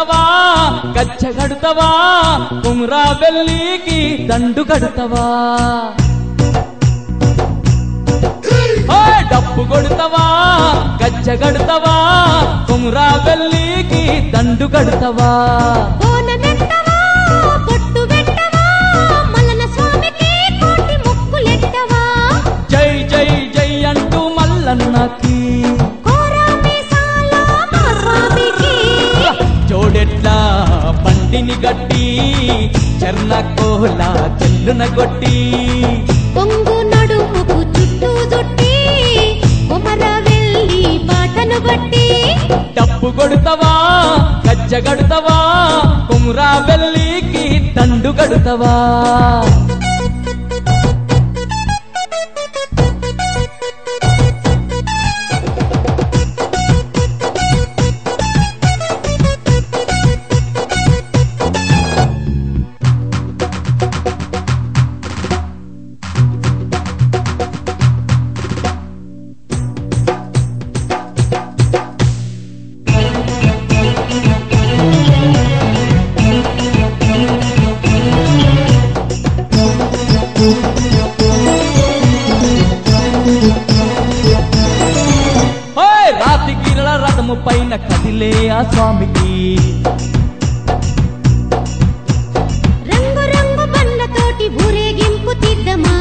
కడతవా గచ్చ కడతవా కుమ్రా వెళ్ళికి దండు కడతవా ఓయ్ డప్పు కొడతవా గజ్జ కడతవా కుమ్రా వెళ్ళికి దండు కడతవా బోనమెత్తవా, బొట్టు పెట్టవా, మల్లన స్వామికి కోటి మొక్కులెట్టవా. జై జై జై అంటూ మల్లన్నకి కోరా మీసాల మా స్వామికి. జోడెట్లా బండిని గట్టి చర్ల కోల చెల్లున కొట్టి పొంగు నడుముకు చుట్టూ చుట్టి కొమర వెళ్ళి బాటను బట్టి డప్పు కొడతవా గజ్జ కడతవా కుమ్రా వెళ్ళికి దండు కడతవా ఓయ్ రాతి గిరల రథము పైన కదిలే ఆ స్వామికి రంగు రంగు బండ్లతోటి ఊరేగింపు తీద్దమా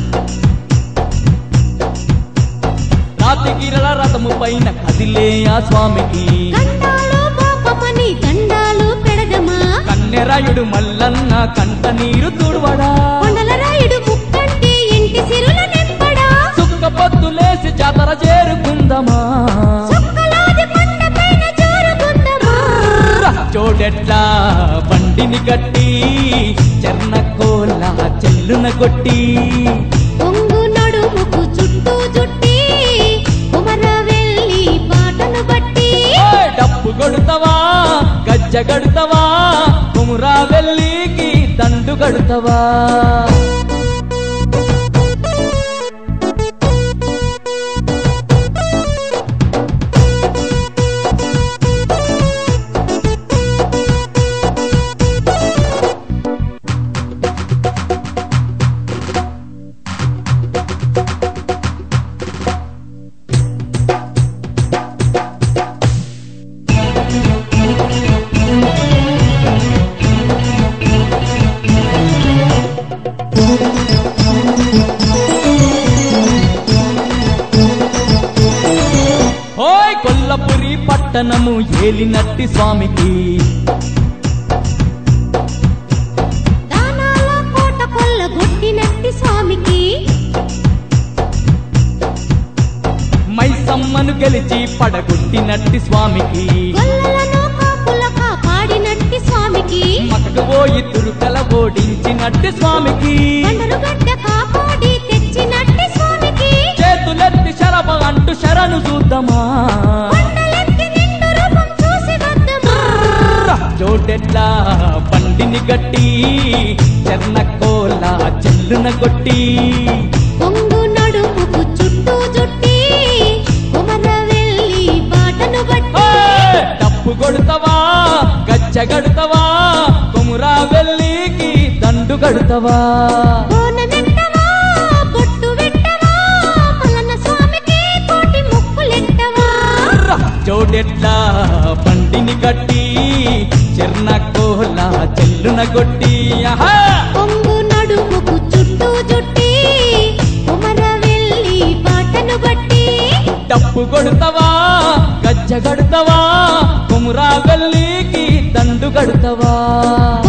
రాతి గిరల రథము పైన కదిలే ఆ స్వామికి గండాలు మోపమని దండాలు పెడదమా కన్నెరాయుడు మల్లన్న కంట నీరు తుడవడా కొండల రాయుడు ముక్కంటి ఇంటి సిరుల నింపడా సుక్క పొద్దులేసి జాతర చేరుకుందమా చుక్కలాది కొండపైన జోరుగుందమా చోడెట్లా బండిని గట్టి చెర్న కోల చెల్లున కొట్టి పొంగు నడుముకు చుట్టూ చుట్టి కుమర వెళ్ళి బాటను బట్టి ఓయ్ డప్పు కొడతవా గజ్జ కడతవా కుమురా వెళ్ళికి దండు కడతవా ఓయ్ కొల్లపురి పట్టణము ఏలినట్టి స్వామికి దానాల కోట కొల్ల గొట్టినట్టి స్వామికి మైసమ్మను గెలిచి పడగొట్టినట్టి స్వామికి గొల్లలను కాపుల కాపాడినట్టి స్వామికి మకకు పోయి తురుకల ఓడించినట్టి స్వామికి బండలు గడ్డ కాపాడి తెచ్చినట్టి స్వామికి చేతులెత్తి శరభ అంటూ శరణు చూద్దామా కొండలెక్కి నిండు రూపం చూసి వద్దమా చోటెట్లా బండిని గట్టి చెర్న కోల చెల్లున కొట్టి పొంగు నడుముకు చుట్టూ చుట్టి కుమర వెళ్ళి బాటను బట్టి ఓయ్! డప్పు కొడతవా గజ్జ గడతవా కొమురా వెళ్ళికి దండు కడతవా బోనమెట్టవా, బొట్టు పెట్టవా, మల్లన్న స్వామికి కోటి మొక్కులెట్టవా. చోటెట్లా బండిని కట్టి చెర్న కోల చెల్లున కొట్టి ఆహా! పొంగు నడుముకు చుట్టూ చుట్టి కుమర వెళ్ళి బాటను బట్టి డప్పు కొడతవా గజ్జ గడతవా కొమురా వెళ్ళికి దండు కడతవా